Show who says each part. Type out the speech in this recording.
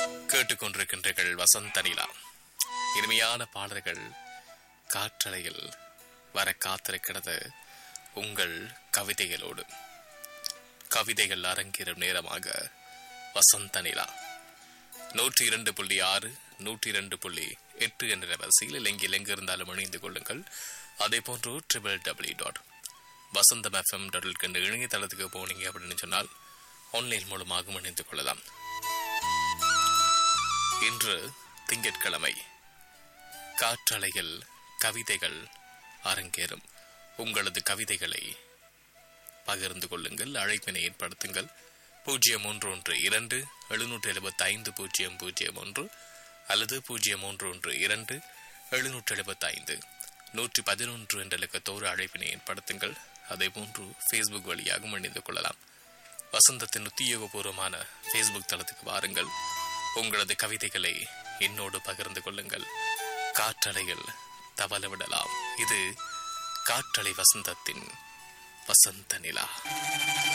Speaker 1: கேட்டுக்கொண்டிருக்கின்றீர்கள் வசந்த நிலா இனிமையான பாடல்கள் காற்றலையில் வர காத்திருக்கிறது உங்கள் கவிதைகளோடு கவிதைகள் அரங்கேறும் நேரமாக வசந்த நிலா நூற்றி இரண்டு புள்ளி ஆறு நூற்றி இரண்டு புள்ளி எட்டு என்ற வரிசையில் எங்கில் எங்கு இருந்தாலும் இணைந்து கொள்ளுங்கள் அதே போன்று triple W dot Vasantham FM dot கண்டு இணையதளத்துக்கு போனீங்க அப்படின்னு சொன்னால் ஆன்லைன் மூலமாகவும் இணைந்து கொள்ளலாம் இன்று திங்கட்கிழமை காற்றலையில் கவிதைகள் அரங்கேறும் உங்களது கவிதைகளை பகிர்ந்து கொள்ளுங்கள் அழைப்பினை ஏற்படுத்துங்கள் பூஜ்ஜியம் ஒன்று ஒன்று இரண்டு எழுநூற்றி எழுபத்தி ஐந்து பூஜ்ஜியம் பூஜ்ஜியம் ஒன்று அல்லது பூஜ்ஜியம் ஒன்று ஒன்று இரண்டு எழுநூற்றி எழுபத்தி ஐந்து நூற்றி பதினொன்று என்ற இலக்கத்தோடு அழைப்பினை ஏற்படுத்துங்கள் அதே போன்று ஃபேஸ்புக் வழியாகவும் இணைந்து கொள்ளலாம் வசந்தத்தின் உத்தியோகபூர்வமான ஃபேஸ்புக் தளத்துக்கு வாருங்கள் உங்களது கவிதைகளை என்னோடு பகிர்ந்து கொள்ளுங்கள் காற்றலையில் தவள விடலாம் இது காற்றலை வசந்தத்தின் வசந்த நிலா